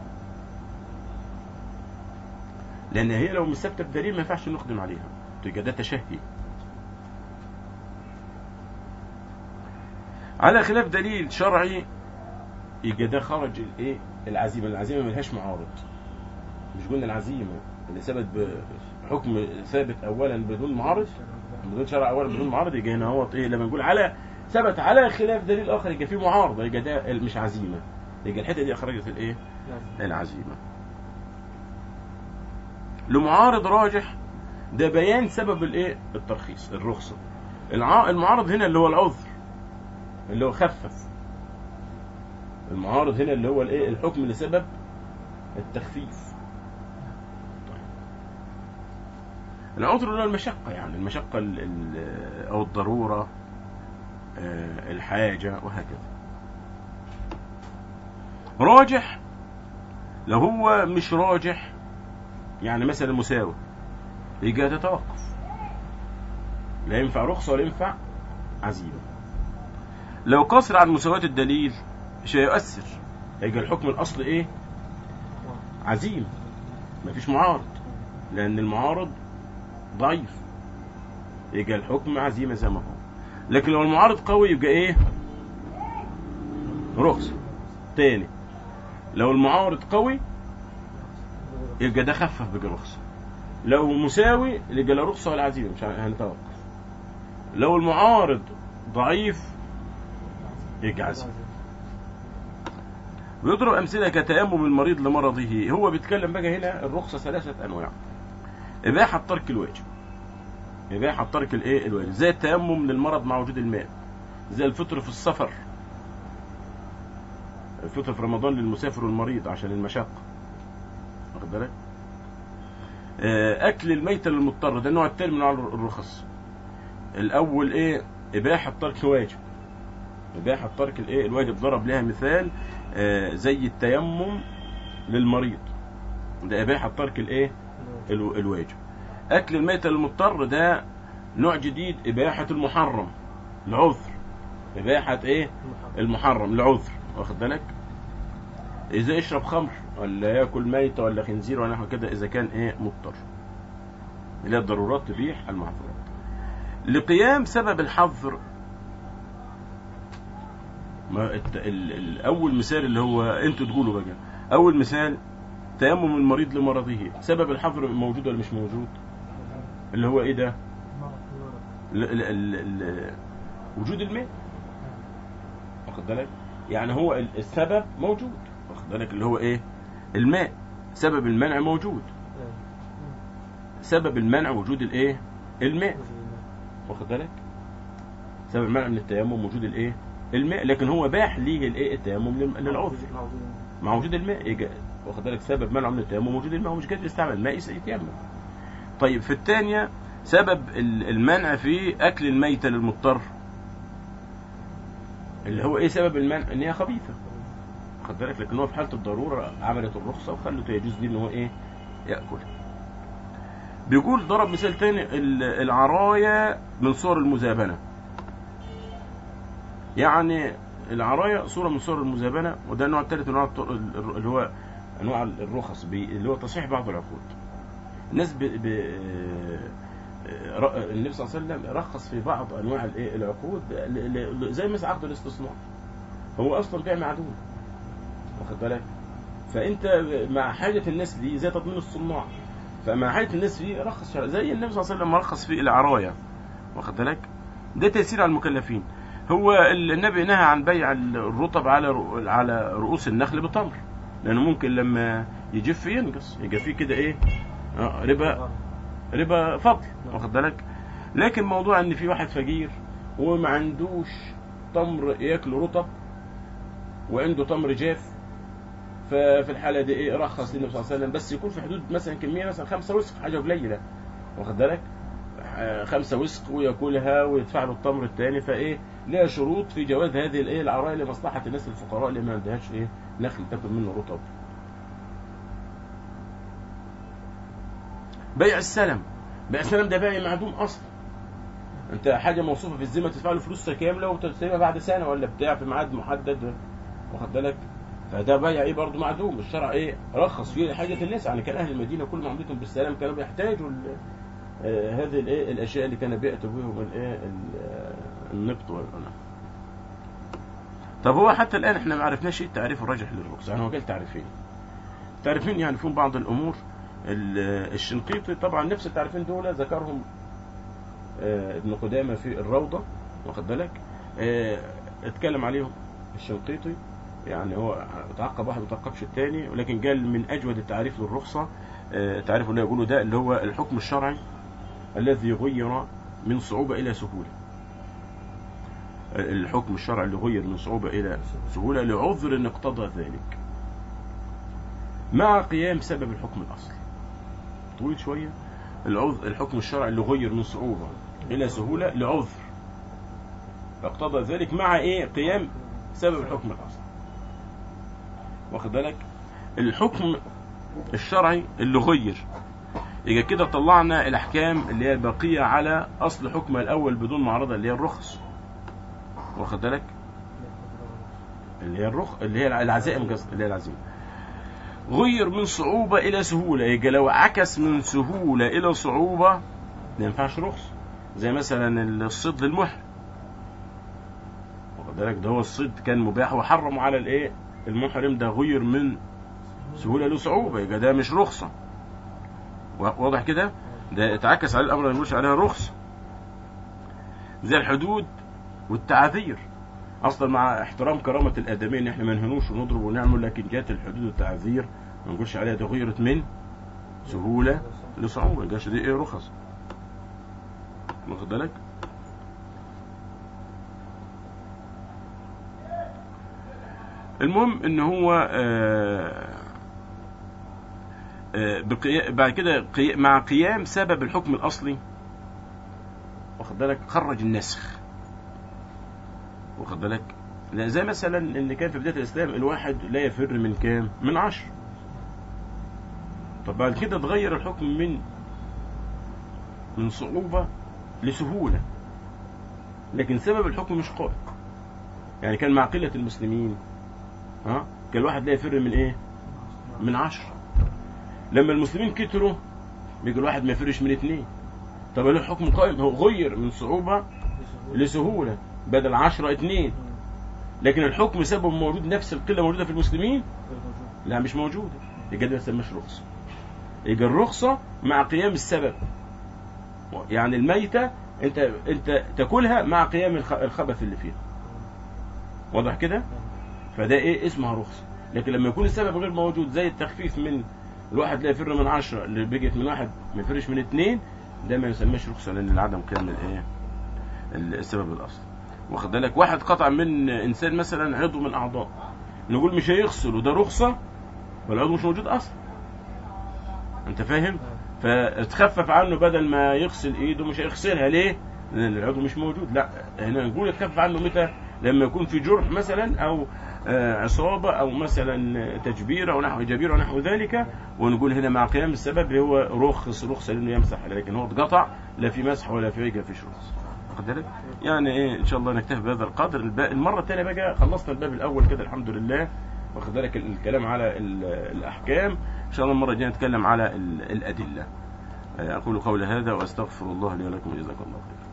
لان هي لو مش ثابته بدليل ما ينفعش نقدم عليها تبقى ده تشهي على خلاف دليل شرعي يبقى ده خرج الايه العزيمه العزيمه ملهاش معارض مش قلنا العزيمه اللي ثبت بحكم ثابت اولا بدون معارض بدون شرع اولا بدون معارض يبقى هنا هو ايه لما نقول على ثبت على خلاف دليل اخر يبقى في معارضه يبقى ده مش عزيمه يبقى الحته دي اخرجت الايه العزيمه لمعارض راجح ده بيان سبب الايه الترخيص الرخصه الع- المعارض هنا اللي هو العذر اللي هو خفف المعارض هنا اللي هو الايه الحكم لسبب التخفيف طيب. العذر اللي هو المشقة يعني المشقة ال- ال- أو الضرورة آه، الحاجة وهكذا راجح لو هو مش راجح يعني مثلا مساوي يجي تتوقف لا ينفع رخصة ولا ينفع عزيمة لو قصر عن مساواة الدليل مش هيؤثر هيجي الحكم الأصل إيه عزيمة مفيش معارض لأن المعارض ضعيف يبقى الحكم عزيمة زي ما هو لكن لو المعارض قوي يبقى إيه رخصة تاني لو المعارض قوي يبقى ده خفف بقى رخصة لو مساوي يبقى لا رخصة ولا عزيمة مش هنتوقف لو المعارض ضعيف يبقى عزيمة ويضرب أمثلة كتيمم المريض لمرضه هو بيتكلم بقى هنا الرخصة ثلاثة أنواع إباحة ترك الواجب إباحة ترك الإيه الواجب زي التيمم للمرض مع وجود الماء زي الفطر في السفر الفطر في رمضان للمسافر والمريض عشان المشقة واخد بالك آه، أكل الميتة للمضطر ده النوع الثاني من أنواع الرخص الأول إيه إباحة ترك واجب إباحة ترك الإيه الواجب ضرب لها مثال آه، زي التيمم للمريض ده إباحة ترك الإيه الو- الواجب أكل الميتة للمضطر ده نوع جديد إباحة المحرم العذر إباحة إيه المحرم العذر واخد بالك إذا يشرب خمر ولا ياكل ميتة ولا خنزير ولا نحو كده إذا كان إيه مضطر اللي هي الضرورات تبيح المعذورات لقيام سبب الحظر ما الت... ال... الأول مثال اللي هو أنتوا تقولوا بقى أول مثال تيمم المريض لمرضه سبب الحظر موجود ولا مش موجود اللي هو إيه ده ال... ال... ال... ال... وجود الماء واخد بالك يعني هو ال- السبب موجود واخد بالك اللي هو ايه الماء سبب المنع موجود سبب المنع وجود الايه الماء واخد بالك سبب المنع من التيمم وجود الايه الماء لكن هو باح ليه الايه التيمم لل- للعذر مع وجود الماء يجي واخد بالك سبب منعه من التيمم وجود الماء ومش قادر يستعمل الماء يس- يتيمم طيب في الثانيه سبب ال- المنع في اكل الميته للمضطر اللي هو ايه سبب المنع ان هي خبيثه واخد بالك لكن هو في حاله الضروره عملت الرخصه وخلته يجوز ليه ان هو ايه ياكل بيقول ضرب مثال تاني ال- العرايا من صور المزابنه يعني العرايا صوره من صور المزابنه وده النوع الثالث من انواع الط- ال- اللي هو انواع الرخص بي- اللي هو تصحيح بعض العقود الناس ب... ب... ر- النبي صلى الله عليه وسلم رخص في بعض انواع الايه العقود ل- ل- زي مثل عقد الاستصناع هو اصلا بيع معدوم واخد بالك فانت مع حاجه الناس دي زي تضمين الصناع فمع حاجه الناس فيه رخص شرع زي النبي صلى الله عليه وسلم رخص في العرايا واخد بالك ده تيسير على المكلفين هو ال- النبي نهى عن بيع الرطب على رؤ- على رؤوس النخل بتمر لانه ممكن لما يجف ينقص يبقى فيه كده ايه آه، ربا ربا فضل واخد بالك لكن موضوع ان في واحد فقير وما عندوش تمر ياكل رطب وعنده تمر جاف ففي الحاله دي ايه رخص للنبي صلى الله عليه وسلم بس يكون في حدود مثلا كميه مثلا خمسة وسق حاجه قليله واخد بالك آه، خمسة وسق وياكلها ويدفع له التمر الثاني فايه لها شروط في جواز هذه الايه العرايا لمصلحه الناس الفقراء اللي ما عندهاش ايه نخل تاكل منه رطب بيع السلم بيع السلم ده بيع معدوم اصلا انت حاجه موصوفه في الذمه تدفع له فلوسها كامله وتستلمها بعد سنه ولا بتاع في ميعاد محدد واخد بالك فده بيع ايه برضه معدوم الشرع ايه رخص فيه لحاجه الناس يعني كان اهل المدينه كل معاملتهم بالسلام كانوا بيحتاجوا ال- آه، هذه الايه الاشياء اللي كان بياتوا بهم الايه ال- آه، النبط والعنب طب هو حتى الان احنا ما عرفناش ايه التعريف الراجح للرخص يعني هو قال تعريفين تعريفين يعني فيهم بعض الامور ال- الشنقيطي طبعا نفس التعريفين دول ذكرهم آه، ابن قدامه في الروضه واخد بالك آه، اتكلم عليهم الشنقيطي يعني هو تعقب واحد ما تعقبش الثاني ولكن قال من اجود التعريف للرخصه آه، التعريف اللي يقوله ده اللي هو الحكم الشرعي الذي غير من صعوبه الى سهوله الحكم الشرعي اللي غير من صعوبه الى سهوله لعذر اقتضى ذلك مع قيام سبب الحكم الاصلي طويل شويه العذر الحكم الشرعي اللي غير من صعوبه الى سهوله لعذر اقتضى ذلك مع ايه قيام سبب الحكم الاصلي واخد بالك الحكم الشرعي اللي غير يبقى كده طلعنا الاحكام اللي هي الباقيه على اصل حكمها الاول بدون معارضه اللي هي الرخص واخد بالك اللي هي الرخ اللي هي العزائم قصدي اللي هي العزيمه غير من صعوبه الى سهوله يبقى لو عكس من سهوله الى صعوبه ما ينفعش رخص زي مثلا الصيد للمحرم واخد بالك ده هو الصيد كان مباح وحرموا على الايه المحرم ده غير من سهوله لصعوبه يبقى ده مش رخصه واضح كده ده اتعكس على الامر ما نقولش عليها رخصه زي الحدود والتعاذير اصلا مع احترام كرامه الادميه ان احنا ما نهنوش ونضرب ونعمل لكن جات الحدود والتعاذير ما نقولش عليها ده غيرت من سهوله لصعوبه جاش دي ايه رخص واخد بالك المهم ان هو آه آه بقي... بعد كده قي... مع قيام سبب الحكم الاصلي واخد بالك خرج النسخ واخد بالك لا زي مثلا اللي كان في بدايه الاسلام الواحد لا يفر من كام من عشر طب بعد كده اتغير الحكم من من صعوبه لسهوله لكن سبب الحكم مش قائم يعني كان مع قله المسلمين ها كان الواحد لا يفر من ايه من عشر لما المسلمين كتروا بيجي الواحد ما يفرش من اثنين طب له حكم قائم هو غير من صعوبة لسهولة بدل عشرة اثنين لكن الحكم سبب موجود نفس القلة موجودة في المسلمين لا مش موجودة يبقى ده ما يسمىش رخصة يبقى الرخصة مع قيام السبب يعني الميتة انت انت تاكلها مع قيام الخ- الخبث اللي فيها واضح كده فده ايه اسمها رخصه لكن لما يكون السبب غير موجود زي التخفيف من الواحد لا يفر من عشرة اللي بيجت من واحد ما يفرش من اتنين ده ما يسمىش رخصة لأن لعدم قيام الايه السبب الأصلي واخد بالك واحد قطع من إنسان مثلا عضو من أعضاء نقول مش هيغسل وده رخصة والعضو مش موجود أصلا أنت فاهم؟ فتخفف عنه بدل ما يغسل إيده مش هيغسلها ليه؟ لأن العضو مش موجود لا هنا نقول يتخفف عنه متى؟ لما يكون في جرح مثلا أو آه، عصابة أو مثلا تجبير أو نحو جبير أو نحو ذلك ونقول هنا مع قيام السبب هو رخص رخصة لأنه يمسح لكن هو اتقطع لا في مسح ولا في ما فيش رخص واخد بالك؟ يعني ايه ان شاء الله نكتفي بهذا القدر الب- المره الثانيه بقى خلصنا الباب الاول كده الحمد لله واخد بالك ال- الكلام على ال- الاحكام ان شاء الله المره الجايه نتكلم على ال- الادله آه، اقول قولي هذا واستغفر الله لي ولكم جزاكم الله خيرا